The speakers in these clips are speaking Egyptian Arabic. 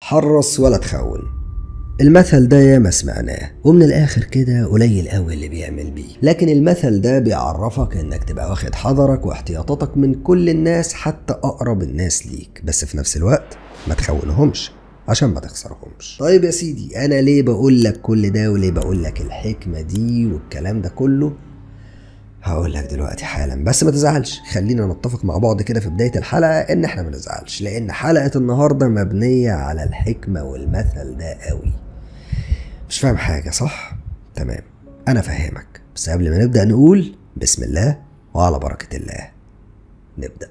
حرص ولا تخون المثل ده ياما سمعناه ومن الاخر كده قليل قوي اللي بيعمل بيه لكن المثل ده بيعرفك انك تبقى واخد حذرك واحتياطاتك من كل الناس حتى اقرب الناس ليك بس في نفس الوقت ما تخونهمش عشان ما تخسرهمش طيب يا سيدي انا ليه بقول لك كل ده وليه بقول لك الحكمه دي والكلام ده كله هقول لك دلوقتي حالا بس ما تزعلش خلينا نتفق مع بعض كده في بدايه الحلقه ان احنا ما نزعلش لان حلقه النهارده مبنيه على الحكمه والمثل ده قوي مش فاهم حاجه صح تمام انا فاهمك بس قبل ما نبدا نقول بسم الله وعلى بركه الله نبدا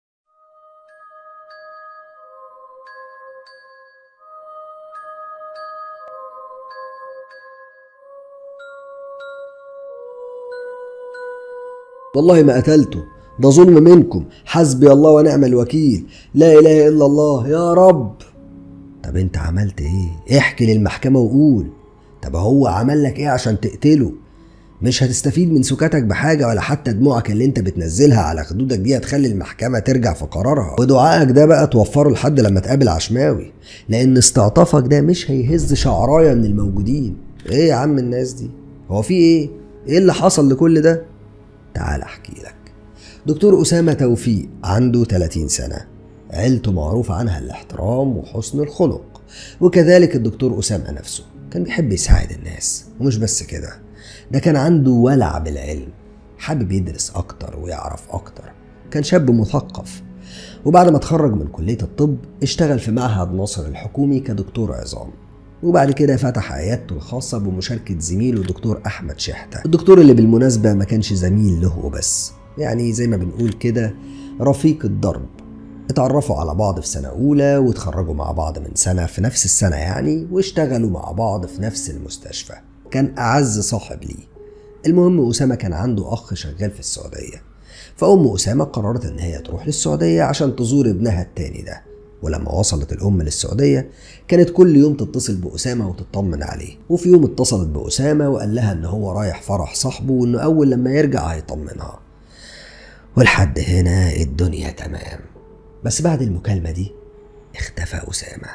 والله ما قتلته ده ظلم منكم حسبي الله ونعم الوكيل لا اله الا الله يا رب طب انت عملت ايه احكي للمحكمه وقول طب هو عمل لك ايه عشان تقتله مش هتستفيد من سكاتك بحاجة ولا حتى دموعك اللي انت بتنزلها على خدودك دي هتخلي المحكمة ترجع في قرارها ودعائك ده بقى توفره لحد لما تقابل عشماوي لان استعطافك ده مش هيهز شعراية من الموجودين ايه يا عم الناس دي هو في ايه ايه اللي حصل لكل ده تعال احكي لك دكتور أسامة توفيق عنده 30 سنة عيلته معروف عنها الاحترام وحسن الخلق وكذلك الدكتور أسامة نفسه كان بيحب يساعد الناس ومش بس كده ده كان عنده ولع بالعلم حابب يدرس أكتر ويعرف أكتر كان شاب مثقف وبعد ما اتخرج من كلية الطب اشتغل في معهد ناصر الحكومي كدكتور عظام وبعد كده فتح عيادته الخاصة بمشاركة زميله دكتور أحمد شحتة الدكتور اللي بالمناسبة ما كانش زميل له وبس يعني زي ما بنقول كده رفيق الضرب اتعرفوا على بعض في سنة أولى واتخرجوا مع بعض من سنة في نفس السنة يعني واشتغلوا مع بعض في نفس المستشفى كان أعز صاحب ليه المهم أسامة كان عنده أخ شغال في السعودية فأم أسامة قررت إن هي تروح للسعودية عشان تزور ابنها التاني ده ولما وصلت الأم للسعودية كانت كل يوم تتصل بأسامة وتطمن عليه وفي يوم اتصلت بأسامة وقال لها إن هو رايح فرح صاحبه وإنه أول لما يرجع هيطمنها ولحد هنا الدنيا تمام بس بعد المكالمة دي اختفى أسامة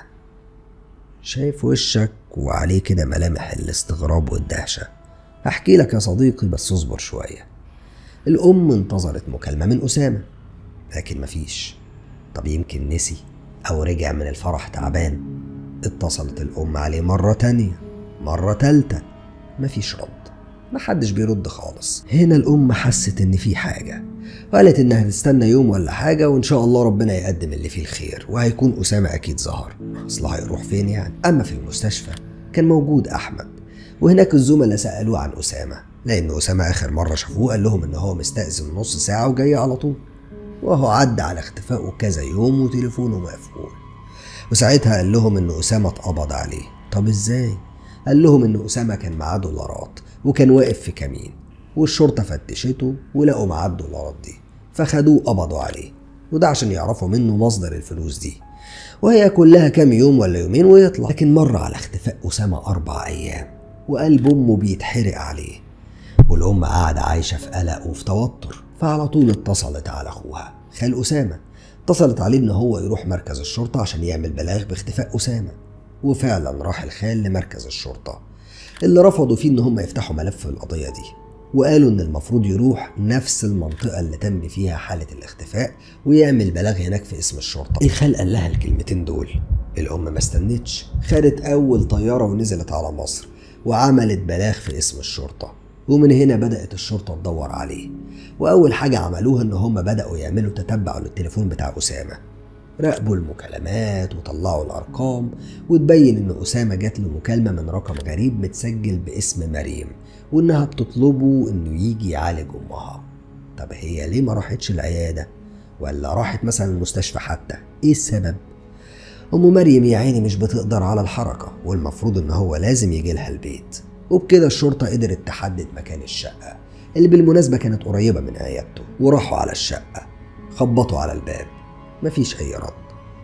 شايف وشك وعليه كده ملامح الاستغراب والدهشة أحكي لك يا صديقي بس اصبر شوية الأم انتظرت مكالمة من أسامة لكن مفيش طب يمكن نسي أو رجع من الفرح تعبان اتصلت الأم عليه مرة تانية مرة تالتة مفيش رد محدش بيرد خالص هنا الأم حست إن في حاجة وقالت إنها تستنى يوم ولا حاجة وإن شاء الله ربنا يقدم اللي فيه الخير وهيكون أسامة أكيد ظهر أصل هيروح فين يعني أما في المستشفى كان موجود أحمد وهناك الزملاء سألوه عن أسامة لأن أسامة آخر مرة شافوه قال لهم إن هو مستأذن نص ساعة وجاي على طول وهو عدى على اختفائه كذا يوم وتليفونه مقفول وساعتها قال لهم إن أسامة اتقبض عليه طب إزاي؟ قال لهم إن أسامة كان معاه دولارات وكان واقف في كمين والشرطة فتشته ولقوا معاه الدولارات دي فخدوه قبضوا عليه وده عشان يعرفوا منه مصدر الفلوس دي وهي كلها كام يوم ولا يومين ويطلع لكن مر على اختفاء أسامة أربع أيام وقلب أمه بيتحرق عليه والأم قاعدة عايشة في قلق وفي توتر فعلى طول اتصلت على أخوها خال أسامة اتصلت عليه إن هو يروح مركز الشرطة عشان يعمل بلاغ باختفاء أسامة وفعلا راح الخال لمركز الشرطة اللي رفضوا فيه إن هم يفتحوا ملف القضية دي وقالوا إن المفروض يروح نفس المنطقة اللي تم فيها حالة الاختفاء ويعمل بلاغ هناك في اسم الشرطة الخال قال لها الكلمتين دول الأم ما استنتش خدت أول طيارة ونزلت على مصر وعملت بلاغ في اسم الشرطة ومن هنا بدأت الشرطة تدور عليه وأول حاجة عملوها إن هم بدأوا يعملوا تتبع للتليفون بتاع أسامة راقبوا المكالمات وطلعوا الأرقام وتبين إن أسامة جات له مكالمة من رقم غريب متسجل باسم مريم وإنها بتطلبه إنه يجي يعالج أمها طب هي ليه ما راحتش العيادة ولا راحت مثلا المستشفى حتى إيه السبب أم مريم يا عيني مش بتقدر على الحركة والمفروض إن هو لازم يجي لها البيت وبكده الشرطة قدرت تحدد مكان الشقة اللي بالمناسبة كانت قريبة من عيادته وراحوا على الشقة خبطوا على الباب مفيش أي رد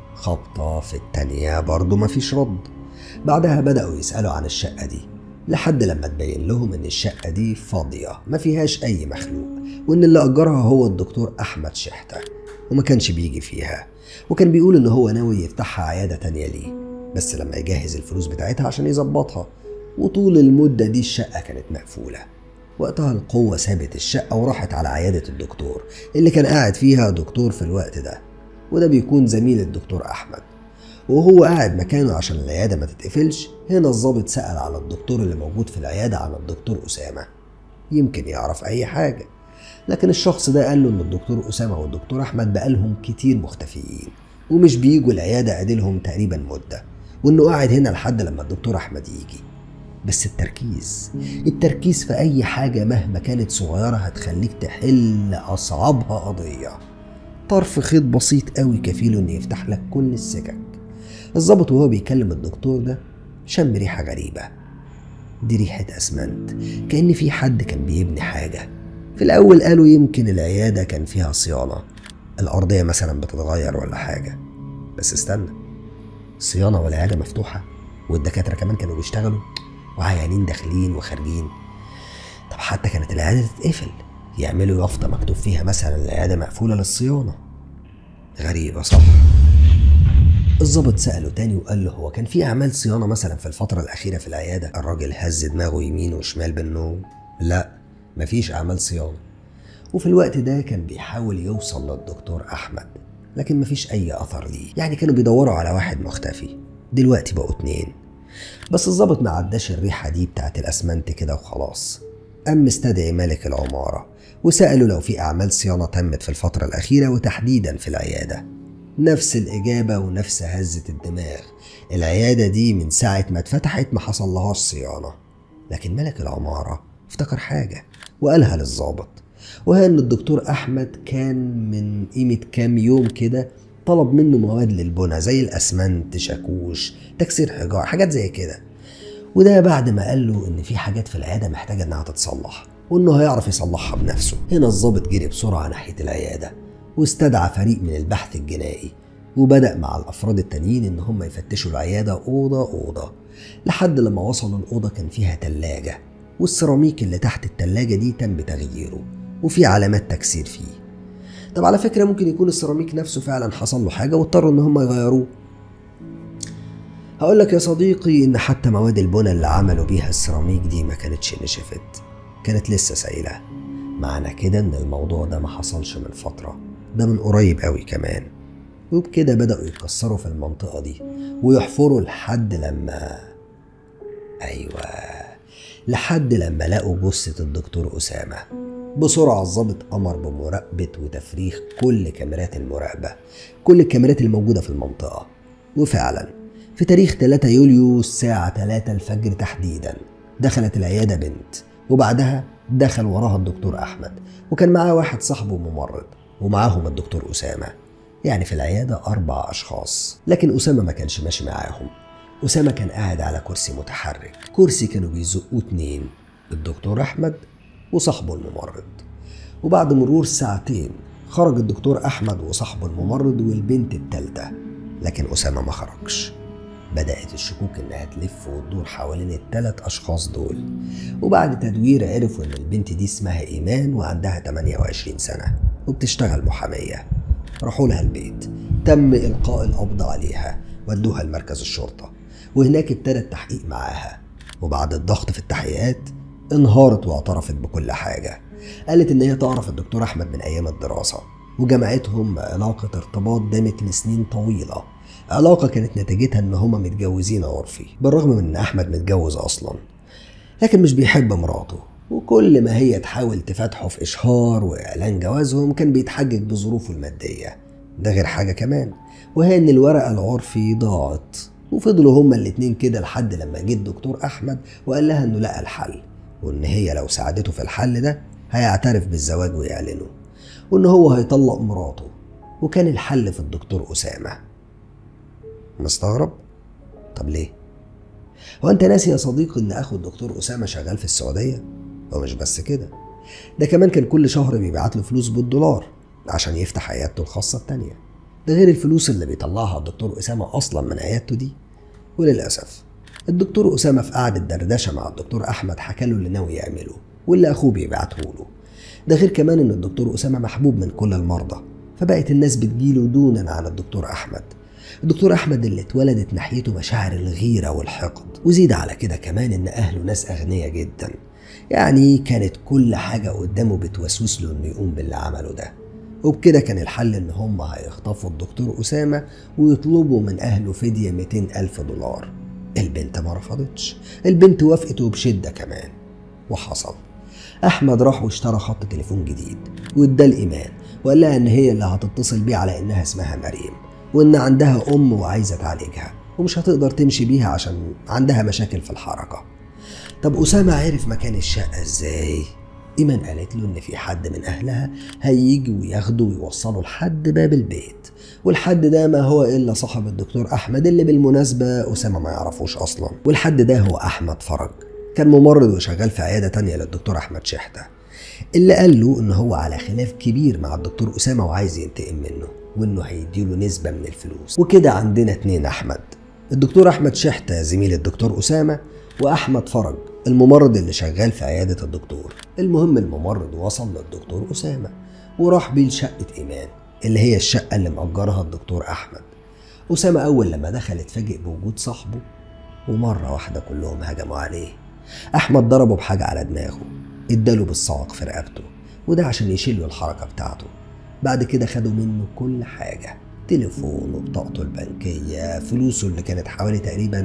خبطة في التانية برضه مفيش رد بعدها بدأوا يسألوا عن الشقة دي لحد لما تبين لهم إن الشقة دي فاضية ما فيهاش أي مخلوق وإن اللي أجرها هو الدكتور أحمد شحتة وما كانش بيجي فيها وكان بيقول إن هو ناوي يفتحها عيادة تانية ليه بس لما يجهز الفلوس بتاعتها عشان يظبطها وطول المدة دي الشقة كانت مقفولة وقتها القوة سابت الشقة وراحت على عيادة الدكتور اللي كان قاعد فيها دكتور في الوقت ده وده بيكون زميل الدكتور أحمد وهو قاعد مكانه عشان العيادة ما تتقفلش هنا الضابط سأل على الدكتور اللي موجود في العيادة عن الدكتور أسامة يمكن يعرف أي حاجة لكن الشخص ده قال له إن الدكتور أسامة والدكتور أحمد بقالهم كتير مختفيين ومش بيجوا العيادة عدلهم تقريبا مدة وإنه قاعد هنا لحد لما الدكتور أحمد يجي بس التركيز التركيز في أي حاجة مهما كانت صغيرة هتخليك تحل أصعبها قضية طرف خيط بسيط قوي كفيل إنه يفتح لك كل السكك الظابط وهو بيكلم الدكتور ده شم ريحة غريبة دي ريحة أسمنت كأن في حد كان بيبني حاجة في الأول قالوا يمكن العيادة كان فيها صيانة الأرضية مثلا بتتغير ولا حاجة بس استنى صيانة والعيادة مفتوحة والدكاترة كمان كانوا بيشتغلوا وعيانين داخلين وخارجين طب حتى كانت العيادة تتقفل يعملوا يافطة مكتوب فيها مثلا العيادة مقفولة للصيانة غريبة صح؟ الظابط سأله تاني وقال له هو كان في أعمال صيانة مثلا في الفترة الأخيرة في العيادة الراجل هز دماغه يمين وشمال بالنوم لا مفيش أعمال صيانة وفي الوقت ده كان بيحاول يوصل للدكتور أحمد لكن مفيش أي أثر ليه يعني كانوا بيدوروا على واحد مختفي دلوقتي بقوا اتنين بس الظابط ما عداش الريحة دي بتاعت الأسمنت كده وخلاص قام مستدعي مالك العمارة وسأله لو في أعمال صيانة تمت في الفترة الأخيرة وتحديدا في العيادة نفس الإجابة ونفس هزة الدماغ العيادة دي من ساعة ما اتفتحت ما حصلهاش صيانة لكن ملك العمارة افتكر حاجة وقالها للظابط وهي إن الدكتور أحمد كان من قيمة كام يوم كده طلب منه مواد للبنى زي الأسمنت شاكوش تكسير حجار حاجات زي كده وده بعد ما قال له إن في حاجات في العيادة محتاجة إنها تتصلح وإنه هيعرف يصلحها بنفسه هنا الظابط جري بسرعة ناحية العيادة واستدعى فريق من البحث الجنائي وبدأ مع الأفراد التانيين إن هم يفتشوا العيادة أوضة أوضة لحد لما وصلوا الأوضة كان فيها تلاجة والسيراميك اللي تحت التلاجة دي تم تغييره وفي علامات تكسير فيه طب على فكرة ممكن يكون السيراميك نفسه فعلا حصل له حاجة واضطروا إن هم يغيروه هقول لك يا صديقي إن حتى مواد البنى اللي عملوا بيها السيراميك دي ما كانتش نشفت كانت لسه سايلة معنى كده إن الموضوع ده ما حصلش من فترة ده من قريب قوي كمان وبكده بدأوا يتكسروا في المنطقة دي ويحفروا لحد لما أيوة لحد لما لقوا جثة الدكتور أسامة بسرعة الظابط أمر بمراقبة وتفريغ كل كاميرات المراقبة كل الكاميرات الموجودة في المنطقة وفعلا في تاريخ 3 يوليو الساعة 3 الفجر تحديدا دخلت العيادة بنت وبعدها دخل وراها الدكتور أحمد وكان معاه واحد صاحبه ممرض ومعاهم الدكتور أسامة يعني في العيادة أربع أشخاص لكن أسامة ما كانش ماشي معاهم أسامة كان قاعد على كرسي متحرك كرسي كانوا بيزقوه اتنين الدكتور أحمد وصاحبه الممرض وبعد مرور ساعتين خرج الدكتور أحمد وصاحبه الممرض والبنت التالتة لكن أسامة ما خرجش بدأت الشكوك إنها تلف وتدور حوالين التلات أشخاص دول وبعد تدوير عرفوا إن البنت دي اسمها إيمان وعندها 28 سنة وبتشتغل محامية راحوا لها البيت تم إلقاء القبض عليها ودوها لمركز الشرطة وهناك ابتدى التحقيق معاها وبعد الضغط في التحقيقات انهارت واعترفت بكل حاجة قالت إن هي تعرف الدكتور أحمد من أيام الدراسة وجمعتهم علاقة ارتباط دامت لسنين طويلة علاقة كانت نتيجتها إن هما متجوزين عرفي بالرغم من إن أحمد متجوز أصلا لكن مش بيحب مراته وكل ما هي تحاول تفتحه في إشهار وإعلان جوازهم كان بيتحجج بظروفه المادية ده غير حاجة كمان وهي إن الورقة العرفي ضاعت وفضلوا هما الاتنين كده لحد لما جه الدكتور أحمد وقال لها إنه لقى الحل وإن هي لو ساعدته في الحل ده هيعترف بالزواج ويعلنه وإن هو هيطلق مراته وكان الحل في الدكتور أسامة مستغرب؟ طب ليه؟ هو أنت ناسي يا صديقي إن أخو الدكتور أسامة شغال في السعودية؟ ومش بس كده ده كمان كان كل شهر بيبعت له فلوس بالدولار عشان يفتح عيادته الخاصة التانية ده غير الفلوس اللي بيطلعها الدكتور أسامة أصلا من عيادته دي وللأسف الدكتور أسامة في قعدة دردشة مع الدكتور أحمد حكى له اللي ناوي يعمله واللي أخوه بيبعته له ده غير كمان إن الدكتور أسامة محبوب من كل المرضى فبقت الناس بتجيله دونا عن الدكتور أحمد الدكتور احمد اللي اتولدت ناحيته مشاعر الغيره والحقد وزيد على كده كمان ان اهله ناس اغنياء جدا يعني كانت كل حاجه قدامه بتوسوس له انه يقوم باللي عمله ده وبكده كان الحل ان هم هيخطفوا الدكتور اسامه ويطلبوا من اهله فديه 200 الف دولار البنت ما رفضتش البنت وافقت وبشده كمان وحصل احمد راح واشترى خط تليفون جديد واداه الايمان وقال لها ان هي اللي هتتصل بيه على انها اسمها مريم وان عندها ام وعايزه تعالجها ومش هتقدر تمشي بيها عشان عندها مشاكل في الحركه طب اسامه عرف مكان الشقه ازاي ايمان قالت له ان في حد من اهلها هيجي وياخده ويوصله لحد باب البيت والحد ده ما هو الا صاحب الدكتور احمد اللي بالمناسبه اسامه ما يعرفوش اصلا والحد ده هو احمد فرج كان ممرض وشغال في عياده تانية للدكتور احمد شحته اللي قال له ان هو على خلاف كبير مع الدكتور اسامه وعايز ينتقم منه وانه هيديله نسبه من الفلوس وكده عندنا اتنين احمد الدكتور احمد شحته زميل الدكتور اسامه واحمد فرج الممرض اللي شغال في عياده الدكتور المهم الممرض وصل للدكتور اسامه وراح بيه لشقه ايمان اللي هي الشقه اللي مأجرها الدكتور احمد اسامه اول لما دخل اتفاجئ بوجود صاحبه ومره واحده كلهم هجموا عليه احمد ضربه بحاجه على دماغه اداله بالصاق في رقبته وده عشان يشيل له الحركه بتاعته بعد كده خدوا منه كل حاجه تليفون وبطاقته البنكية فلوسه اللي كانت حوالي تقريبا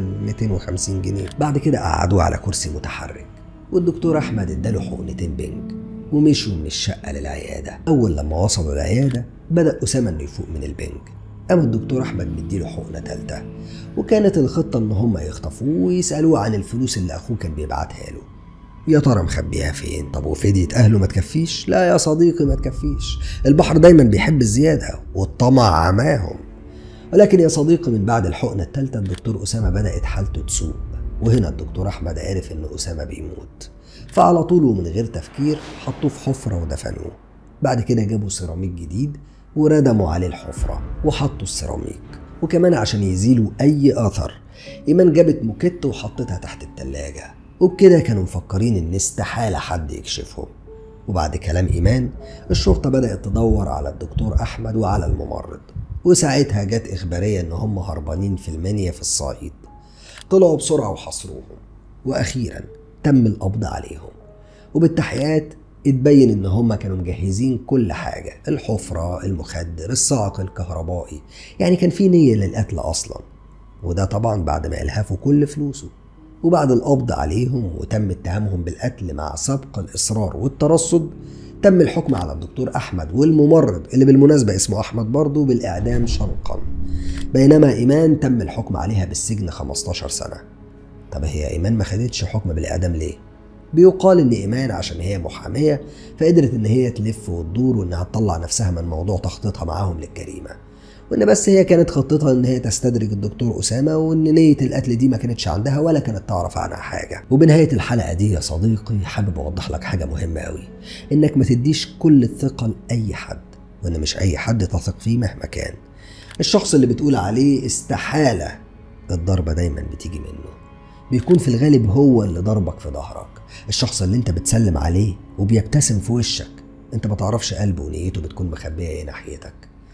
250 جنيه بعد كده قعدوه على كرسي متحرك والدكتور أحمد اداله حقنتين بنج ومشوا من الشقة للعيادة أول لما وصلوا العيادة بدأ أسامة إنه يفوق من البنج قام الدكتور أحمد مديله حقنة تالتة وكانت الخطة إن هما يخطفوه ويسألوه عن الفلوس اللي أخوه كان بيبعتها له يا ترى مخبيها فين طب وفدية أهله ما تكفيش لا يا صديقي ما تكفيش البحر دايما بيحب الزيادة والطمع عماهم ولكن يا صديقي من بعد الحقنة التالتة الدكتور أسامة بدأت حالته تسوء وهنا الدكتور أحمد عرف إن أسامة بيموت فعلى طول ومن غير تفكير حطوه في حفرة ودفنوه بعد كده جابوا سيراميك جديد وردموا عليه الحفرة وحطوا السيراميك وكمان عشان يزيلوا أي أثر إيمان جابت موكيت وحطتها تحت التلاجة وبكده كانوا مفكرين إن استحالة حد يكشفهم وبعد كلام إيمان الشرطة بدأت تدور على الدكتور أحمد وعلى الممرض وساعتها جت إخبارية إن هم هربانين في المنيا في الصعيد طلعوا بسرعة وحصروهم وأخيرا تم القبض عليهم وبالتحقيقات اتبين ان هم كانوا مجهزين كل حاجة الحفرة المخدر الصاعق الكهربائي يعني كان في نية للقتل اصلا وده طبعا بعد ما الهفوا كل فلوسه وبعد القبض عليهم وتم اتهامهم بالقتل مع سبق الاصرار والترصد تم الحكم على الدكتور احمد والممرض اللي بالمناسبه اسمه احمد برضه بالاعدام شنقا بينما ايمان تم الحكم عليها بالسجن 15 سنه طب هي ايمان ما خدتش حكم بالاعدام ليه بيقال ان ايمان عشان هي محاميه فقدرت ان هي تلف وتدور وانها تطلع نفسها من موضوع تخطيطها معاهم للجريمه وان بس هي كانت خطتها ان هي تستدرج الدكتور اسامه وان نيه القتل دي ما كانتش عندها ولا كانت تعرف عنها حاجه وبنهايه الحلقه دي يا صديقي حابب اوضح لك حاجه مهمه قوي انك ما تديش كل الثقه لاي حد وان مش اي حد تثق فيه مهما كان الشخص اللي بتقول عليه استحاله الضربه دايما بتيجي منه بيكون في الغالب هو اللي ضربك في ظهرك الشخص اللي انت بتسلم عليه وبيبتسم في وشك انت ما تعرفش قلبه ونيته بتكون مخبيه ايه ناحيتك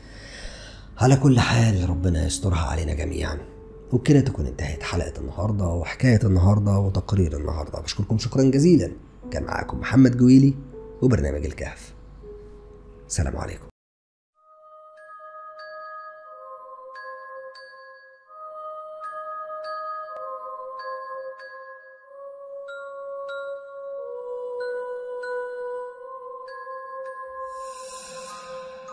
على كل حال ربنا يسترها علينا جميعا وبكده تكون انتهت حلقة النهاردة وحكاية النهاردة وتقرير النهاردة بشكركم شكرا جزيلا كان معاكم محمد جويلي وبرنامج الكهف سلام عليكم